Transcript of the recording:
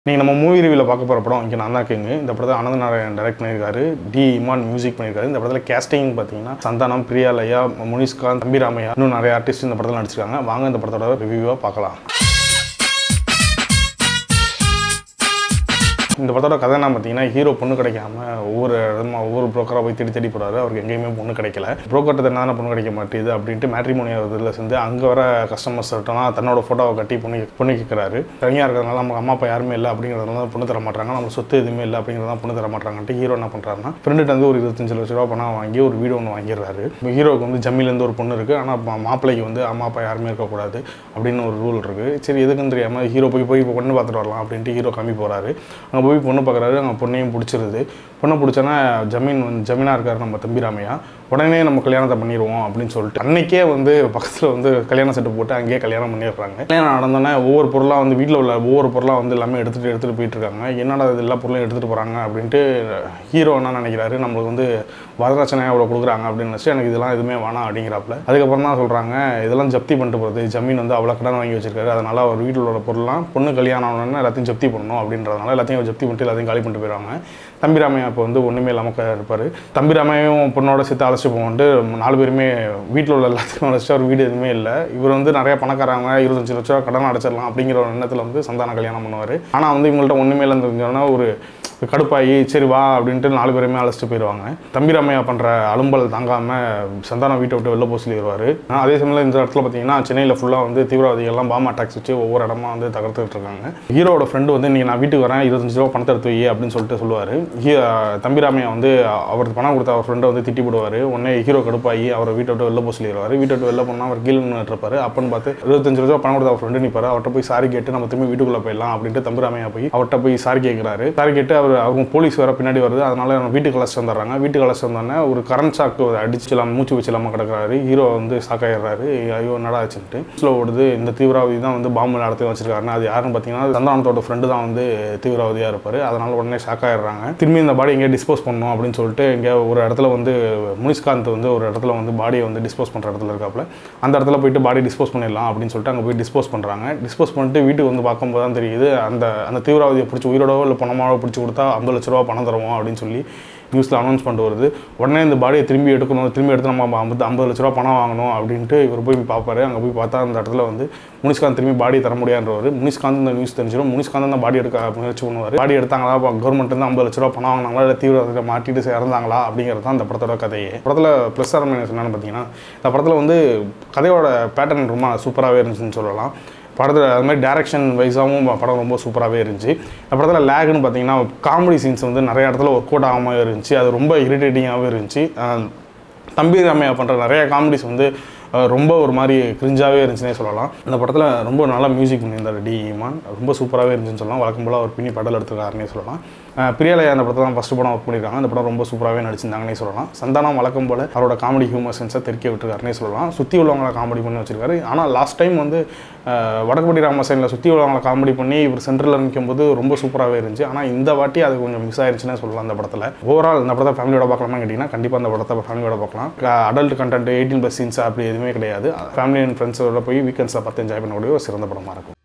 நீங்கள் நம்ம மூவி ரிவியூவில் பார்க்க போகிற படம் இங்கே நான் தான் கிங்கு இந்த படத்தை ஆனந்த் நாராயண் டைரக்ட் பண்ணியிருக்காரு டி இமான் மியூசிக் பண்ணியிருக்காரு இந்த படத்தில் கேஸ்டிங் பார்த்தீங்கன்னா சந்தானம் பிரியாலயா முனிஷ்காந்த் தம்பி ராமையா இன்னும் நிறைய ஆர்டிஸ்ட் இந்த படத்தில் நடிச்சிருக்காங்க வாங்க இந்த படத்தோட ரிவ்யூவாக பார்க்கலாம் இந்த படத்தோட கதை என்ன பார்த்தீங்கன்னா ஹீரோ பொண்ணு கிடைக்காம ஒவ்வொரு இடமா ஒவ்வொரு ப்ரோக்கராக போய் தேடி தேடி போறாரு அவருக்கு எங்கேயுமே பொண்ணு கிடைக்கல ப்ரோக்கர்ட்ட என்ன பொண்ணு கிடைக்க மாட்டேது அப்படின்ட்டு மேட்ரிமோனி இதில் சேர்ந்து அங்கே வர கஸ்டமர்ஸ் கிட்டலாம் தன்னோட ஃபோட்டோவை கட்டி பொண்ணு பொண்ணு கேட்குறாரு தனியாக இருக்கிறதுனால நம்ம அம்மா அப்பா யாருமே இல்லை அப்படிங்கிறதுனால பொண்ணு தர மாட்டாங்க நம்ம சொத்து எதுவுமே இல்லை அப்படிங்கிறத பொண்ணு தர மாட்டாங்கன்ட்டு ஹீரோ என்ன பண்ணுறாருன்னா ஃப்ரெண்டுட்டு வந்து ஒரு இருபத்தஞ்சு லட்ச ரூபா பணம் வாங்கி ஒரு வீடு ஒன்று வாங்கிடுறாரு இப்போ ஹீரோவுக்கு வந்து ஜம்மிலேருந்து ஒரு பொண்ணு இருக்குது ஆனால் மாப்பிள்ளைக்கு வந்து அம்மா அப்பா யாருமே இருக்கக்கூடாது அப்படின்னு ஒரு ரூல் இருக்குது சரி எதுக்குன்னு தெரியாமல் ஹீரோ போய் போய் இப்போ பொண்ணு பார்த்துட்டு வரலாம் அப்படின்ட்டு ஹீரோ கிளம்பி போகிறாரு அங்கே போய் பொண்ணு பார்க்குறாரு அங்கே பொண்ணையும் பிடிச்சிருது பொண்ணை பிடிச்சோன்னா ஜமீன் வந்து ஜமீனாக இருக்கார் நம்ம தம்பி ராமையா உடனே நம்ம கல்யாணத்தை பண்ணிடுவோம் அப்படின்னு சொல்லிட்டு அன்னைக்கே வந்து பக்கத்தில் வந்து கல்யாண செட்டு போட்டு அங்கேயே கல்யாணம் பண்ணிடுறாங்க கல்யாணம் நடந்தோன்னே ஒவ்வொரு பொருளாக வந்து வீட்டில் உள்ள ஒவ்வொரு பொருளாக வந்து எல்லாமே எடுத்துகிட்டு எடுத்துகிட்டு போயிட்டு இருக்காங்க என்னடா இது எல்லா பொருளையும் எடுத்துகிட்டு போகிறாங்க அப்படின்ட்டு ஹீரோ என்ன நினைக்கிறாரு நம்மளுக்கு வந்து வரதட்சணை அவ்வளோ கொடுக்குறாங்க அப்படின்னு நினச்சி எனக்கு இதெல்லாம் எதுவுமே வேணாம் அப்படிங்கிறாப்புல அதுக்கப்புறம் தான் சொல்கிறாங்க இதெல்லாம் ஜப்தி பண்ணிட்டு போகிறது ஜமீன் வந்து அவ்வளோ கடன் வாங்கி வச்சிருக்காரு அதனால் அவர் வீட்டில் உள்ள பொருள்லாம் பொண்ணு கல்யாணம் ஆனோடனே எல்லாத்தையும் ஜப்தி பண்ணணும் அப்படின்றதுனால எல்லாத்தையும் ஜப்தி பண்ணிட்டு எல்லாத்தையும் காலி பண்ணிட்டு போயிடுவாங்க தம்பிராமையா இப்போ வந்து ஒன்றுமே இல்லாமல் க- இருப்பார் தம்பிராமையும் பொண்ணோட சேர்த்து அழைச்சிட்டு போகன்ட்டு நாலு பேருமே வீட்டில் உள்ள எல்லாத்தையும் அழைச்சிட்டு அவர் வீடு எதுவுமே இல்லை இவர் வந்து நிறைய பணக்காரங்க இருபத்தஞ்சு லட்ச ரூபா கடன் அடைச்சிடலாம் அப்படிங்கிற ஒரு எண்ணத்தில் வந்து சந்தானம் கல்யாணம் பண்ணுவார் ஆனால் வந்து இவங்கள்ட்ட ஒன்றுமே இல்லைன்னு தெரிஞ்சோன்னா ஒரு கடுப்பாகி சரி வா அப்படின்ட்டு நாலு பேருமே அழைச்சிட்டு போயிடுவாங்க தம்பிராமையா பண்ணுற அலும்பல் தாங்காமல் சந்தானம் வீட்டை விட்டு வெளில போக சொல்லிடுவார் அதே சமயம் இந்த இடத்துல பார்த்தீங்கன்னா சென்னையில் ஃபுல்லாக வந்து தீவிரவாதிகள்லாம் பாம் அட்டாக்ஸ் வச்சு ஒவ்வொரு இடமா வந்து தகர்த்துட்டு இருக்காங்க ஹீரோட ஃப்ரெண்டு வந்து நீங்கள் நான் வீட்டுக்கு வரேன் இருபத்தஞ்சு ரூபா பணத்தை எடுத்து வை அப்படின்னு சொல்லிட்டு சொல்லுவார் தம்பிராமையா வந்து அவருக்கு பணம் கொடுத்த அவர் ஃப்ரெண்டை வந்து திட்டி போடுவார் உடனே ஹீரோ கடுப்பாகி அவரை வீட்டை விட்டு வெளில போக சொல்லிடுவார் வீட்டை விட்டு வெளில போனால் அவர் கீழே நின்றுட்டு இருப்பாரு அப்பன்னு பார்த்து இருபத்தஞ்சு ரூபா பணம் கொடுத்த அவர் ஃப்ரெண்டு நிற்பாரு அவர்கிட்ட போய் சாரி கேட்டு நம்ம திரும்பி வீட்டுக்குள்ளே போயிடலாம் அப்படின்ட்டு தம்பிராமையா போய் அவர்கிட்ட போய் சாரி கேட்குறாரு சாரி கேட்டு அவர் அவங்க போலீஸ் வேற பின்னாடி வருது அதனால நம்ம வீட்டுக்கு அழைச்சிட்டு வந்துடுறாங்க வீட்டுக்கு அழைச்சிட்டு வந்தோடனே ஒரு கரண்ட் ஷாக்கு அடிச்சு இல்லாமல் மூச்சு வச்சு இல்லாமல் கிடக்குறாரு ஹீரோ வந்து சாக்காயிடுறாரு ஐயோ என்னடா ஆச்சுன்ட்டு ஸ்லோ ஓடுது இந்த தீவிரவாதி தான் வந்து பாம்பு நடத்தி வச்சிருக்காருன்னு அது யாருன்னு பார்த்தீங்கன்னா சந்தானத்தோட ஃப்ரெண்டு தான் வந்து தீவிரவாதியாக இருப்பார் அதனால உடனே ஷாக் ஆயிடுறாங்க திரும்பி இந்த பாடி எங்கேயே டிஸ்போஸ் பண்ணணும் அப்படின்னு சொல்லிட்டு இங்கே ஒரு இடத்துல வந்து முனிஷ்காந்த் வந்து ஒரு இடத்துல வந்து பாடியை வந்து டிஸ்போஸ் பண்ணுற இடத்துல இருக்காப்புல அந்த இடத்துல போயிட்டு பாடி டிஸ்போஸ் பண்ணிடலாம் அப்படின்னு சொல்லிட்டு அங்கே போய் டிஸ்போஸ் பண்ணுறாங்க டிஸ்போஸ் பண்ணிட்டு வீட்டுக்கு வந்து பார்க்கும்போது தான் தெரியுது அந்த அந்த தீவிரவாதியை பிடிச்சி உயிரோடவோ இல்லை பணமாவோ பிடிச்சி கொடுத்தா ஐம்பது லட்ச ரூபா பணம் தருவோம் அப்படின்னு சொல்லி நியூஸில் அனௌன்ஸ் பண்ணிட்டு வருது உடனே இந்த பாடியை திரும்பி எடுக்கணும் திரும்பி எடுத்து நம்ம ஐம்பது ஐம்பது லட்ச ரூபா பணம் வாங்கணும் அப்படின்ட்டு இவர் போய் பார்ப்பாரு அங்கே போய் பார்த்தா அந்த இடத்துல வந்து முனிஷ்காந்த் திரும்பி பாடி தர முடியான்றவர் முனிஷ்காந்த் இந்த நியூஸ் தெரிஞ்சிடும் முனிஷ்காந்த் அந்த பாடி எடுக்க முயற்சி பண்ணுவார் பாடி எடுத்தாங்களா கவர்மெண்ட் வந்து ஐம்பது லட்ச ரூபா பணம் வாங்கினாங்களா இல்லை தீவிரவாதத்தை மாட்டிட்டு இறந்தாங்களா அப்படிங்கிறது தான் அந்த படத்தோட கதையே படத்தில் ப்ளஸ் ஆர் மைனஸ் என்னன்னு பார்த்தீங்கன்னா இந்த படத்தில் வந்து கதையோட பேட்டர்ன் ரொம்ப சூப்பராகவே இருந்துச்சுன்னு சொல்லலாம் படத்தில் அது மாதிரி டேரக்ஷன் வைஸாகவும் படம் ரொம்ப சூப்பராகவே இருந்துச்சு இந்த படத்தில் லேக்னு பார்த்தீங்கன்னா காமெடி சீன்ஸ் வந்து நிறைய இடத்துல ஒர்க் அவுட் ஆகாமல் இருந்துச்சு அது ரொம்ப இரிட்டேட்டிங்காகவே இருந்துச்சு அஹ் தம்பி ராமையா பண்ணுற நிறைய காமெடிஸ் வந்து அஹ், ரொம்ப ஒரு மாதிரி கிரிஞ்சாகவே இருந்துச்சுன்னே சொல்லலாம் இந்த படத்தில் ரொம்ப நல்லா மியூசிக் பண்ணியிருந்தார் டி ஈமான் ரொம்ப சூப்பராகவே இருந்துச்சுன்னு சொல்லலாம் வழக்கம் போல் அவர் பின்னி படல் எடுத்துருக்காருன்னே சொல்லலாம் அஹ், பிரியாலயா அந்த படத்தில் தான் ஃபஸ்ட் படம் ஒர்க் பண்ணியிருக்காங்க அந்த படம் ரொம்ப சூப்பராகவே நடிச்சிருந்தாங்கன்னே சொல்லலாம் சந்தானம் வழக்கம் போல் அவரோட காமெடி ஹியூமர் சென்ஸை தெற்க விட்டுருக்காருனே சொல்லலாம் சுற்றி உள்ளவங்களை காமெடி பண்ணி வச்சிருக்காரு ஆனால் லாஸ்ட் டைம் வந்து அஹ், வடக்குப்பட்டி ராமசேனில் சுற்றி உள்ளவங்களை காமெடி பண்ணி இவர் சென்டரில் நிற்கும்போது ரொம்ப சூப்பராகவே இருந்துச்சு ஆனால் இந்த வாட்டி அது கொஞ்சம் மிஸ் ஆயிருச்சுன்னே சொல்லலாம் அந்த படத்தில் ஓவரால் இந்த படத்தை ஃபேமிலியோட பார்க்கலாமா கேட்டிங்கன்னா கண்டிப்பாக அந்த படத்தை ஃபேமிலியோட பார்க்கலாம் adult content eighteen plus scenes அப்படி எதுவுமே கிடையாது ஃபேமிலி அண்ட் ஃப்ரெண்ட்ஸோட போய் வீக்கெண்ட்ஸில் பார்த்து என்ஜாய் பண்ணக்கூடிய ஒரு சிறந்த படமாக இருக்கும்